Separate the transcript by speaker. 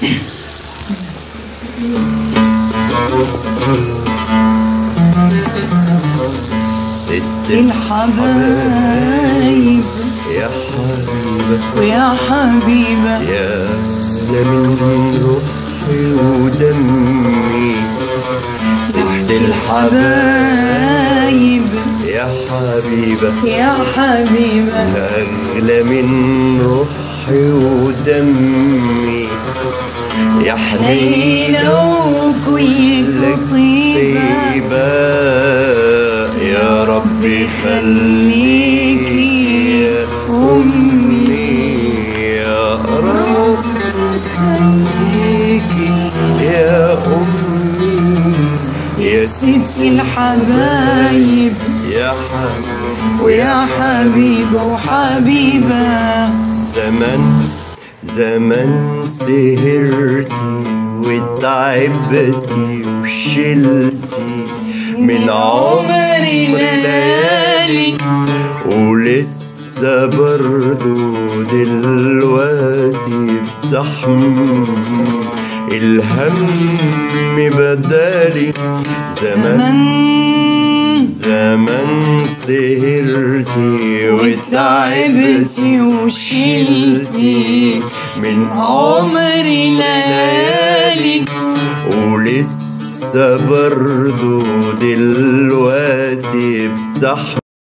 Speaker 1: ست
Speaker 2: الحبايب
Speaker 1: يا حبيبة
Speaker 2: ويا حبيبة
Speaker 1: يا من روحي ودمي ست
Speaker 2: الحبايب
Speaker 1: يا حبيبة
Speaker 2: يا حبيبة
Speaker 1: أغلى من روحي ودمي يا
Speaker 2: حنينة
Speaker 1: حنينة
Speaker 2: وكل طيبة
Speaker 1: طيبة يا ربي خليكي يا أمي يا رب خليكي يا أمي يا
Speaker 2: ست الحبايب
Speaker 1: يا حبيبي
Speaker 2: ويا حبيبة وحبيبة
Speaker 1: زمن زمن سهرتي وتعبتي وشلتي من عمر
Speaker 2: الليالي
Speaker 1: ولسه برضو دلوقتي بتحمل الهم بدالي زمن
Speaker 2: زمن
Speaker 1: زمن سهرتي
Speaker 2: وتعبتي وشلتي
Speaker 1: من
Speaker 2: عمري ليالي
Speaker 1: ولسه برضو دلوقتي بتحمل